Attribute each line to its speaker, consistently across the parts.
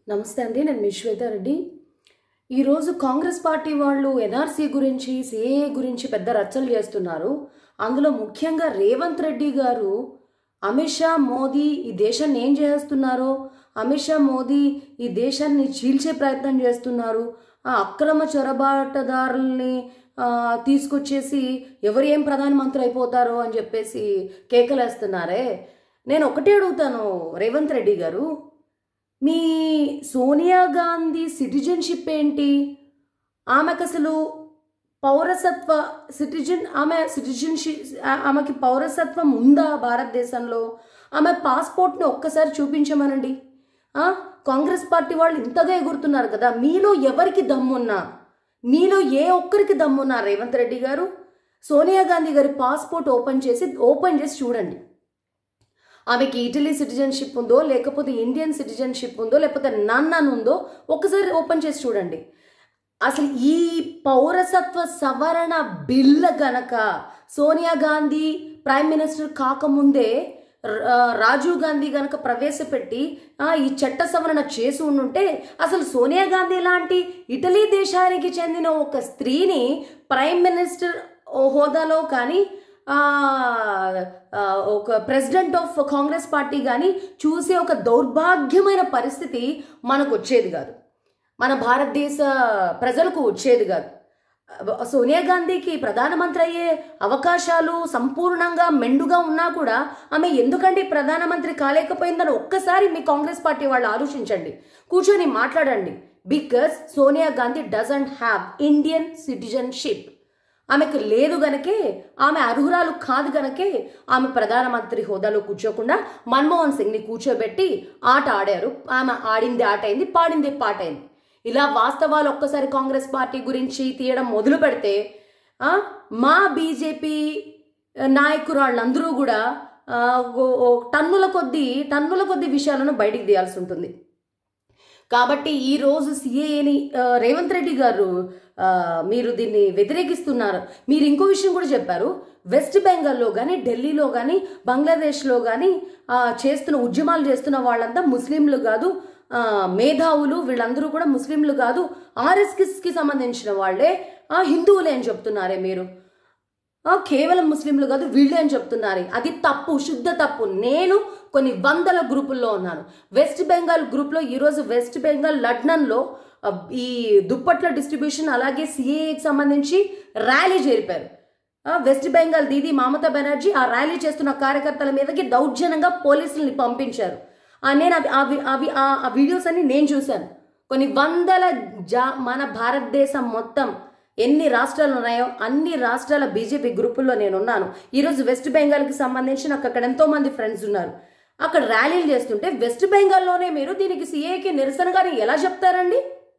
Speaker 1: నమస్తే అండి నేను మీ శ్వేతారెడ్డి ఈరోజు కాంగ్రెస్ పార్టీ వాళ్ళు ఎన్ఆర్సీ గురించి సిఏఏ గురించి పెద్ద రచ్చలు చేస్తున్నారు అందులో ముఖ్యంగా రేవంత్ రెడ్డి గారు అమిత్ షా మోదీ ఈ దేశాన్ని ఏం చేస్తున్నారో అమిత్ షా మోదీ ఈ దేశాన్ని చీల్చే ప్రయత్నం చేస్తున్నారు ఆ అక్రమ చొరబాటదారుల్ని ఆ, తీసుకొచ్చేసి ఎవరు ఏం ప్రధానమంత్రి అయిపోతారో అని చెప్పేసి కేకలేస్తున్నారే నేను ఒకటే అడుగుతాను రేవంత్ రెడ్డి గారు మీ సోనియా గాంధీ సిటిజన్షిప్ ఏంటి ఆమెకు అసలు పౌరసత్వ సిటిజన్ ఆమె సిటిజన్షిప్ ఆమెకి పౌరసత్వం ఉందా భారతదేశంలో ఆమె పాస్పోర్ట్ని ఒక్కసారి చూపించమనండి ఆ, కాంగ్రెస్ పార్టీ వాళ్ళు ఇంతగా ఎగురుతున్నారు కదా మీలో ఎవరికి దమ్మున్నా మీలో ఏ ఒక్కరికి దమ్మున్నా రేవంత్ రెడ్డి గారు సోనియా గాంధీ గారి పాస్పోర్ట్ ఓపెన్ చేసి ఓపెన్ చేసి చూడండి ఆమెకి ఇటలీ సిటిజన్షిప్ ఉందో లేకపోతే ఇండియన్ సిటిజన్షిప్ ఉందో లేకపోతే నన్ అని ఉందో ఒకసారి ఓపెన్ చేసి చూడండి అసలు ఈ పౌరసత్వ సవరణ బిల్ గనక సోనియా గాంధీ ప్రైమ్ మినిస్టర్ కాకముందే ర- రాజీవ్ గాంధీ గనక ప్రవేశపెట్టి ఆ, ఈ చట్ట సవరణ చేసి ఉండుంటే అసలు సోనియా గాంధీ లాంటి ఇటలీ దేశానికి చెందిన ఒక స్త్రీని ప్రైమ్ మినిస్టర్ హోదాలో కానీ ఆ, ఆ, ఒక ప్రెసిడెంట్ ఆఫ్ కాంగ్రెస్ పార్టీ కానీ చూసే ఒక దౌర్భాగ్యమైన పరిస్థితి మనకు వచ్చేది కాదు మన భారతదేశ ప్రజలకు వచ్చేది కాదు సోనియా గాంధీకి ప్రధానమంత్రి అయ్యే అవకాశాలు సంపూర్ణంగా మెండుగా ఉన్నా కూడా ఆమె ఎందుకంటే ప్రధానమంత్రి కాలేకపోయిందని ఒక్కసారి మీ కాంగ్రెస్ పార్టీ వాళ్ళు ఆలోచించండి కూర్చొని మాట్లాడండి because Sonia Gandhi doesn't have Indian citizenship ఆమెకు లేదు గనకే ఆమె అర్హురాలు కాదు గనకే ఆమె ప్రధానమంత్రి హోదాలో కూర్చోకుండా మన్మోహన్ సింగ్ని కూర్చోబెట్టి ఆట ఆడారు ఆమె ఆడింది ఆట అయింది పాడింది పాట అయింది ఇలా వాస్తవాలు ఒక్కసారి కాంగ్రెస్ పార్టీ గురించి తీయడం మొదలు పెడితే ఆ, మా బీజేపీ నాయకురాళ్ళందరూ కూడా ఆ, ఓ- ఓ టన్నుల కొద్దీ టన్నుల కొద్దీ విషయాలను బయటికి తీయాల్సి ఉంటుంది కాబట్టి ఈ రోజు సిఏని రేవంత్ రెడ్డి గారు ఆ, మీరు దీన్ని వ్యతిరేకిస్తున్నారు మీరు ఇంకో విషయం కూడా చెప్పారు వెస్ట్ బెంగాల్లో కానీ ఢిల్లీలో కానీ బంగ్లాదేశ్లో కానీ చేస్తున్న ఉద్యమాలు చేస్తున్న వాళ్ళంతా ముస్లింలు కాదు ఆ, మేధావులు వీళ్ళందరూ కూడా ముస్లింలు కాదు ఆర్ఎస్ఎస్కి సంబంధించిన వాళ్ళే ఆ, హిందువులే అని చెప్తున్నారే మీరు ఆ, కేవలం ముస్లింలు కాదు వీళ్ళే అని చెప్తున్నారు అది తప్పు శుద్ధ తప్పు నేను కొన్ని వందల గ్రూపుల్లో ఉన్నాను వెస్ట్ బెంగాల్ గ్రూప్లో ఈరోజు వెస్ట్ బెంగాల్ లడ్నన్లో ఆ, ఈ దుప్పట్ల డిస్ట్రిబ్యూషన్ అలాగే సిఏకి సంబంధించి ర్యాలీ జరిపారు ఆ, వెస్ట్ బెంగాల్ దీది మమతా బెనర్జీ ఆ ర్యాలీ చేస్తున్న కార్యకర్తల మీదకి దౌర్జన్యంగా పోలీసుల్ని పంపించారు ఆ, నేను అవి అవి అవి ఆ ఆ వీడియోస్ అన్ని నేను చూశాను కొన్ని వందల జా మన భారతదేశం మొత్తం ఎన్ని రాష్ట్రాలు ఉన్నాయో అన్ని రాష్ట్రాల బీజేపీ గ్రూపుల్లో నేను ఉన్నాను ఈరోజు వెస్ట్ బెంగాల్కి సంబంధించి నాకు అక్కడ ఎంతో మంది ఫ్రెండ్స్ ఉన్నారు అక్కడ ర్యాలీలు చేస్తుంటే వెస్ట్ బెంగాల్లోనే మీరు దీనికి సీఏకి నిరసనగానే ఎలా చెప్తారండి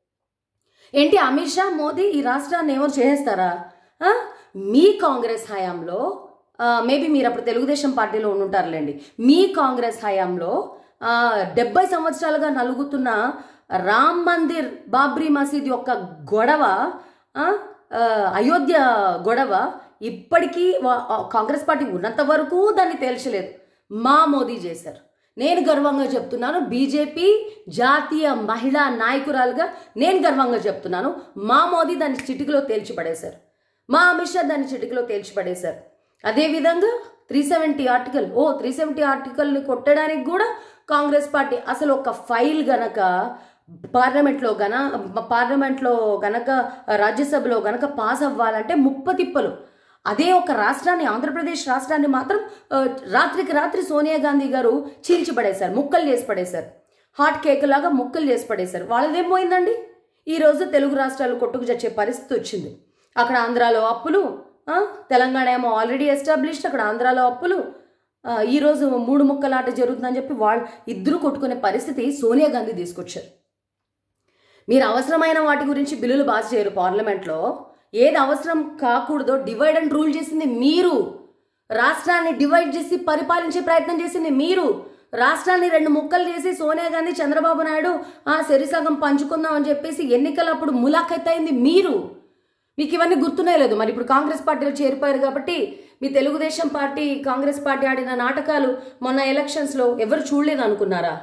Speaker 1: ఏంటి అమిత్ షా మోదీ ఈ రాష్ట్రాన్ని ఏమో చేస్తారా ఆ? మీ కాంగ్రెస్ హయాంలో మేబీ మీరు అప్పుడు తెలుగుదేశం పార్టీలో ఉండుంటారులేండి మీ కాంగ్రెస్ హయాంలో ఆ, డెబ్బై సంవత్సరాలుగా నలుగుతున్న రామ్ మందిర్ బాబ్రీ మసీద్ యొక్క గొడవ ఆ, ఆ, అయోధ్య గొడవ ఇప్పటికీ వా- ఆ, కాంగ్రెస్ పార్టీ ఉన్నంత వరకు దాన్ని తేల్చలేదు మా మోదీ చేశారు నేను గర్వంగా చెప్తున్నాను బీజేపీ జాతీయ మహిళా నాయకురాలుగా నేను గర్వంగా చెప్తున్నాను మా మోదీ దాన్ని చిటికలో తేల్చిపడేశారు మా అమిత్ షా దాన్ని చిటికలో తేల్చిపడేశారు అదేవిధంగా త్రీ సెవెంటీ ఆర్టికల్ ఓ త్రీ సెవెంటీ ఆర్టికల్ని కొట్టడానికి కూడా కాంగ్రెస్ పార్టీ అసలు ఒక ఫైల్ గనక పార్లమెంట్లో గన పార్లమెంట్లో గనక రాజ్యసభలో గనక పాస్ అవ్వాలంటే ముప్ప తిప్పలు అదే ఒక రాష్ట్రాన్ని ఆంధ్రప్రదేశ్ రాష్ట్రాన్ని మాత్రం ఆ, రాత్రికి రాత్రి సోనియా గాంధీ గారు చీల్చి పడేశారు ముక్కలు చేసి పడేశారు హాట్ కేక్ లాగా ముక్కలు చేసి పడేశారు వాళ్ళదేం పోయిందండి ఈరోజు తెలుగు రాష్ట్రాలు కొట్టుకు చచ్చే పరిస్థితి వచ్చింది అక్కడ ఆంధ్రాలో అప్పులు ఆ, తెలంగాణ ఏమో ఆల్రెడీ ఎస్టాబ్లిష్డ్ అక్కడ ఆంధ్రాలో అప్పులు ఆ, ఈరోజు మూడు ముక్కలాట జరుగుతుందని చెప్పి వాళ్ళు ఇద్దరు కొట్టుకునే పరిస్థితి సోనియా గాంధీ తీసుకొచ్చారు మీరు అవసరమైన వాటి గురించి బిల్లులు పాస్ చేయరు పార్లమెంట్లో ఏది అవసరం కాకూడదో డివైడ్ అండ్ రూల్ చేసింది మీరు రాష్ట్రాన్ని డివైడ్ చేసి పరిపాలించే ప్రయత్నం చేసింది మీరు రాష్ట్రాన్ని రెండు ముక్కలు చేసి సోనియా గాంధీ చంద్రబాబు నాయుడు ఆ సరిసగం పంచుకుందాం అని చెప్పేసి ఎన్నికలప్పుడు ములాఖత్ అయింది మీరు మీకు ఇవన్నీ గుర్తున్నాయి లేదు మరి ఇప్పుడు కాంగ్రెస్ పార్టీలో చేరిపోయారు కాబట్టి మీ తెలుగుదేశం పార్టీ కాంగ్రెస్ పార్టీ ఆడిన నాటకాలు మొన్న ఎలక్షన్స్లో ఎవరు చూడలేదు అనుకున్నారా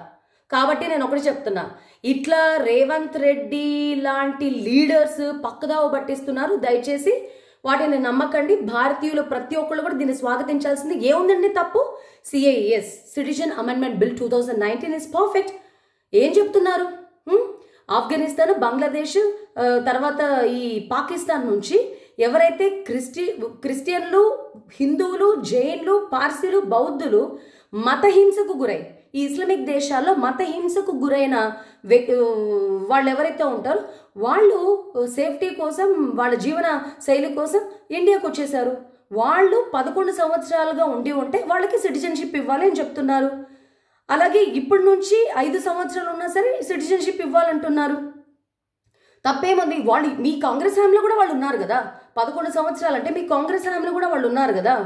Speaker 1: కాబట్టి నేను ఒకటి చెప్తున్నా ఇట్లా రేవంత్ రెడ్డి లాంటి లీడర్స్ పక్కదావ పట్టిస్తున్నారు దయచేసి వాటిని నమ్మకండి భారతీయులు ప్రతి ఒక్కళ్ళు కూడా దీన్ని స్వాగతించాల్సింది ఏముందండి తప్పు CIS citizen amendment bill two thousand nineteen is perfect ఏం చెప్తున్నారు హ్మ్? ఆఫ్ఘనిస్తాన్ బంగ్లాదేశ్ ఆ, తర్వాత ఈ పాకిస్తాన్ నుంచి ఎవరైతే క్రిస్టి క్రిస్టియన్లు హిందువులు జైన్లు పార్సీలు బౌద్ధులు మతహింసకు గురై ఈ ఇస్లామిక్ దేశాల్లో మతహింసకు గురైన వ్యక్ వాళ్ళు ఎవరైతే ఉంటారో వాళ్ళు సేఫ్టీ కోసం వాళ్ళ జీవన శైలి కోసం ఇండియాకు వచ్చేసారు వాళ్ళు పదకొండు సంవత్సరాలుగా ఉండి ఉంటే వాళ్ళకి సిటిజన్షిప్ ఇవ్వాలి అని చెప్తున్నారు అలాగే ఇప్పటి నుంచి ఐదు సంవత్సరాలు ఉన్నా సరే సిటిజన్షిప్ ఇవ్వాలంటున్నారు తప్పేముంది వాళ్ళు మీ కాంగ్రెస్ హయాంలో కూడా వాళ్ళు ఉన్నారు కదా పదకొండు సంవత్సరాలు అంటే మీ కాంగ్రెస్ హయాంలో కూడా వాళ్ళు ఉన్నారు కదా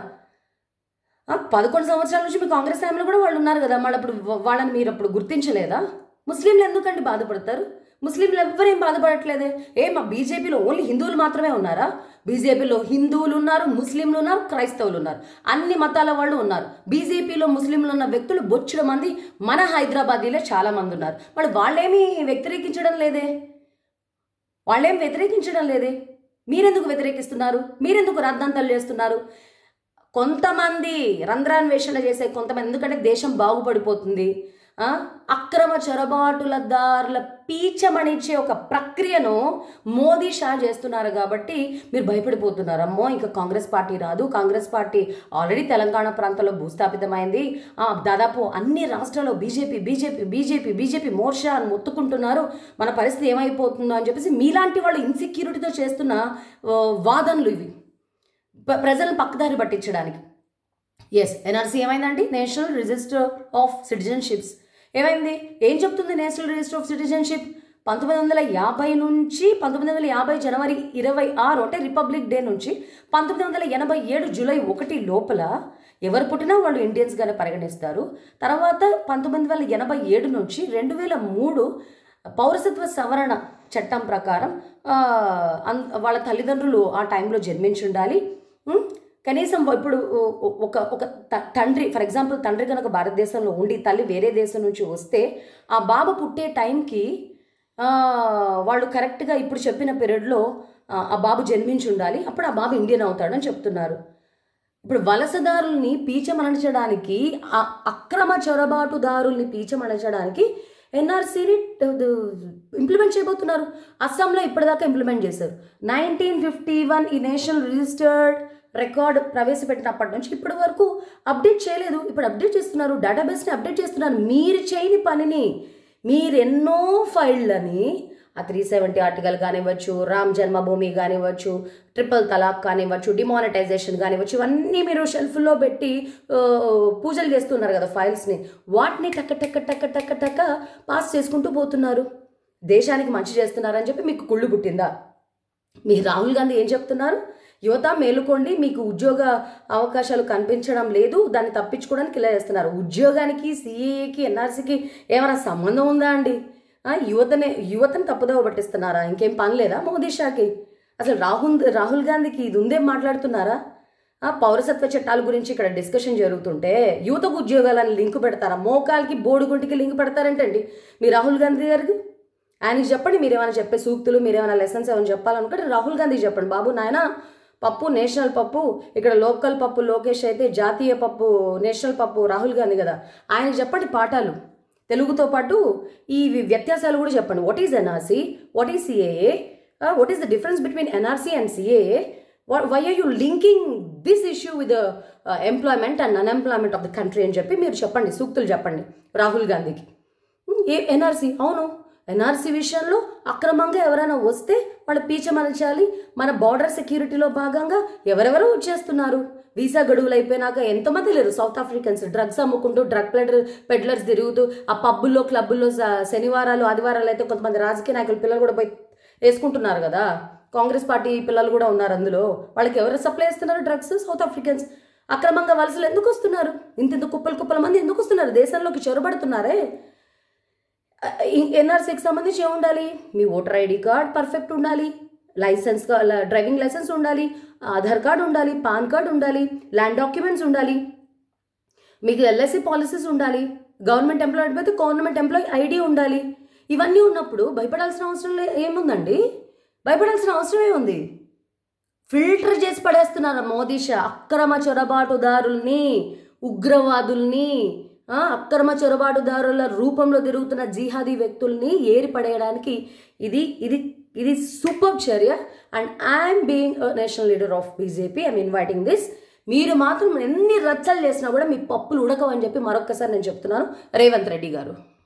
Speaker 1: ఆ, పదకొండు సంవత్సరాల నుంచి మీ కాంగ్రెస్ హయాంలో కూడా వాళ్ళు ఉన్నారు కదా మళ్ళీ అప్పుడు వా- వాళ్ళని మీరు అప్పుడు గుర్తించలేదా ముస్లింలు ఎందుకండి బాధపడతారు ముస్లింలు ఎవ్వరేం బాధపడట్లేదే ఏ మా బీజేపీలో ఓన్లీ హిందువులు మాత్రమే ఉన్నారా బీజేపీలో హిందువులు ఉన్నారు ముస్లింలు ఉన్నారు క్రైస్తవులు ఉన్నారు అన్ని మతాల వాళ్ళు ఉన్నారు బీజేపీలో ముస్లింలు ఉన్న వ్యక్తులు బొచ్చుల మంది మన హైదరాబాదీలో చాలా మంది ఉన్నారు మరి వాళ్ళేమీ వ్యతిరేకించడం లేదే వాళ్ళేం వ్యతిరేకించడం లేదే మీరెందుకు వ్యతిరేకిస్తున్నారు మీరెందుకు రాద్ధాంతాలు చేస్తున్నారు కొంతమంది రంధ్రాన్వేషణ చేసే కొంతమంది ఎందుకంటే దేశం బాగుపడిపోతుంది ఆ? అక్రమ చొరబాటులదారుల పీచమణించే ఒక ప్రక్రియను మోదీ షా చేస్తున్నారు కాబట్టి మీరు భయపడిపోతున్నారు అమ్మో ఇంకా కాంగ్రెస్ పార్టీ రాదు కాంగ్రెస్ పార్టీ ఆల్రెడీ తెలంగాణ ప్రాంతంలో భూస్థాపితమైంది ఆ, దాదాపు అన్ని రాష్ట్రాల్లో బీజేపీ బీజేపీ బీజేపీ బీజేపీ మోర్చా అని మొత్తుకుంటున్నారు మన పరిస్థితి ఏమైపోతుందో అని చెప్పేసి మీలాంటి వాళ్ళు ఇన్సెక్యూరిటీతో చేస్తున్న ఆ, వాదనలు ఇవి ప్ర- ప్రజలను పక్కదారి పట్టించడానికి ఎస్ ఎన్ఆర్సీ ఏమైందండి నేషనల్ రిజిస్టర్ ఆఫ్ సిటిజన్షిప్స్ ఏమైంది ఏం చెప్తుంది నేషనల్ రిజిస్టర్ ఆఫ్ సిటిజన్షిప్ పంతొమ్మిది వందల యాభై నుంచి పంతొమ్మిది వందల యాభై జనవరి ఇరవై ఆరు అంటే రిపబ్లిక్ డే నుంచి పంతొమ్మిది వందల ఎనభై ఏడు జూలై ఒకటి లోపల ఎవరు పుట్టినా వాళ్ళు ఇండియన్స్గానే పరిగణిస్తారు తర్వాత పంతొమ్మిది వందల ఎనభై ఏడు నుంచి రెండు వేల మూడు పౌరసత్వ సవరణ చట్టం ప్రకారం ఆ, అన్- వాళ్ళ తల్లిదండ్రులు ఆ టైంలో జన్మించి ఉండాలి ఉం? కనీసం ఇప్పుడు ఒ- ఒక ఒక త- తండ్రి ఫర్ ఎగ్జాంపుల్ తండ్రి కనుక భారతదేశంలో ఉండి తల్లి వేరే దేశం నుంచి వస్తే ఆ బాబు పుట్టే టైంకి ఆ, వాళ్ళు కరెక్ట్గా ఇప్పుడు చెప్పిన పీరియడ్లో ఆ బాబు జన్మించి ఉండాలి అప్పుడు ఆ బాబు ఇండియన్ అవుతాడని చెప్తున్నారు ఇప్పుడు వలసదారుల్ని పీచమణచడానికి ఆ అక్రమ చొరబాటుదారుల్ని పీచమణచడానికి ఎన్ఆర్సీని ఇంప్లిమెంట్ చేయబోతున్నారు అస్సాంలో ఇప్పటిదాకా ఇంప్లిమెంట్ చేశారు నైన్టీన్ ఫిఫ్టీ వన్ ఈ నేషనల్ రిజిస్టర్డ్ రికార్డ్ ప్రవేశపెట్టినప్పటి నుంచి ఇప్పటి వరకు అప్డేట్ చేయలేదు ఇప్పుడు అప్డేట్ చేస్తున్నారు డేటాబేస్ని అప్డేట్ చేస్తున్నారు మీరు చేయని పనిని మీరు ఎన్నో ఫైళ్ళని ఆ త్రీ సెవెంటీ ఆర్టికల్ కానివ్వచ్చు రామ్ జన్మభూమి కానివ్వచ్చు ట్రిపుల్ తలాక్ కానివ్వచ్చు డిమానిటైజేషన్ కానివ్వచ్చు ఇవన్నీ మీరు షెల్ఫ్లో పెట్టి ఆ, పూజలు చేస్తున్నారు కదా ఫైల్స్ని వాటిని టక్క టక్క టక్క టక్క టక్క పాస్ చేసుకుంటూ పోతున్నారు దేశానికి మంచి చేస్తున్నారని చెప్పి మీకు కుళ్ళు పుట్టిందా మీ రాహుల్ గాంధీ ఏం చెప్తున్నారు యువత మేలుకోండి మీకు ఉద్యోగ అవకాశాలు కనిపించడం లేదు దాన్ని తప్పించుకోవడానికి ఇలా చేస్తున్నారు ఉద్యోగానికి సిఏఏకి ఎన్ఆర్సీకి ఏమైనా సంబంధం ఉందా అండి ఆ, యువతనే యువతని తప్పుదోవ పట్టిస్తున్నారా ఇంకేం పని లేదా మోదీ షాకి అసలు రాహుల్ రాహుల్ గాంధీకి ఇది ఉందేం మాట్లాడుతున్నారా ఆ, పౌరసత్వ చట్టాల గురించి ఇక్కడ డిస్కషన్ జరుగుతుంటే యువతకు ఉద్యోగాలని లింక్ పెడతారా మోకాలకి బోడుగుంటికి లింక్ పెడతారంటండి మీ రాహుల్ గాంధీ గారికి ఆయనకి చెప్పండి మీరు ఏమైనా చెప్పే సూక్తులు మీరు ఏమైనా లెసన్స్ ఏమైనా చెప్పాలనుకుంటే రాహుల్ గాంధీ చెప్పండి బాబు నాయన పప్పు నేషనల్ పప్పు ఇక్కడ లోకల్ పప్పు లోకేష్ అయితే జాతీయ పప్పు నేషనల్ పప్పు రాహుల్ గాంధీ కదా ఆయనకి చెప్పండి పాఠాలు తెలుగుతో పాటు ఈ వ్యత్యాసాలు కూడా చెప్పండి what is NRC what is CAA what is the difference between NRC and CAA why are you linking this issue with employment and unemployment of the country అని చెప్పి మీరు చెప్పండి సూక్తులు చెప్పండి రాహుల్ గాంధీకి ఏ ఎన్ఆర్సీ అవును ఎన్ఆర్సీ విషయంలో అక్రమంగా ఎవరైనా వస్తే వాళ్ళు పీచమలచాలి మన బార్డర్ సెక్యూరిటీలో భాగంగా ఎవరెవరో వచ్చేస్తున్నారు వీసా గడువులు అయిపోయినాక ఎంతమంది లేరు సౌత్ ఆఫ్రికన్స్ డ్రగ్స్ అమ్ముకుంటూ డ్రగ్ పెడ్లర్ పెడ్లర్స్ తిరుగుతూ ఆ పబ్బుల్లో క్లబ్బుల్లో స- శనివారాలు ఆదివారాలు అయితే కొంతమంది రాజకీయ నాయకులు పిల్లలు కూడా పోయి వేసుకుంటున్నారు కదా కాంగ్రెస్ పార్టీ పిల్లలు కూడా ఉన్నారు అందులో వాళ్ళకి ఎవరు సప్లై చేస్తున్నారు డ్రగ్స్ సౌత్ ఆఫ్రికన్స్ అక్రమంగా వలసలు ఎందుకు వస్తున్నారు ఇంత ఇంత కుప్పలు కుప్పల మంది ఎందుకు వస్తున్నారు దేశంలోకి చొరబడుతున్నారే ఎన్ఆర్సీకి సంబంధించి ఏం ఉండాలి మీ ఓటర్ ఐడి కార్డ్ పర్ఫెక్ట్ ఉండాలి లైసెన్స్ కా- ల- డ్రైవింగ్ లైసెన్స్ ఉండాలి ఆధార్ కార్డ్ ఉండాలి పాన్ కార్డ్ ఉండాలి ల్యాండ్ డాక్యుమెంట్స్ ఉండాలి మీకు ఎల్ఐసి పాలసీస్ ఉండాలి గవర్నమెంట్ ఎంప్లాయీ అయితే గవర్నమెంట్ ఎంప్లాయీ ఐడి ఉండాలి ఇవన్నీ ఉన్నప్పుడు భయపడాల్సిన అవసరం లే ఏముందండి భయపడాల్సిన అవసరం ఏముంది ఫిల్టర్ చేసి పడేస్తున్నారు మోదీ షా అక్రమ చొరబాటుదారుల్ని ఉగ్రవాదుల్ని ఆ, అక్రమ చొరబాటుదారుల రూపంలో తిరుగుతున్న జిహాదీ వ్యక్తుల్ని ఏరి పడేయడానికి ఇది ఇది ఇది సూపర్ చర్య and I'm being national leader of BJP I'm inviting this మీరు మాత్రం ఎన్ని రచ్చలు చేసినా కూడా మీ పప్పులు ఉడకవని చెప్పి మరొక్కసారి నేను చెప్తున్నాను రేవంత్ రెడ్డి గారు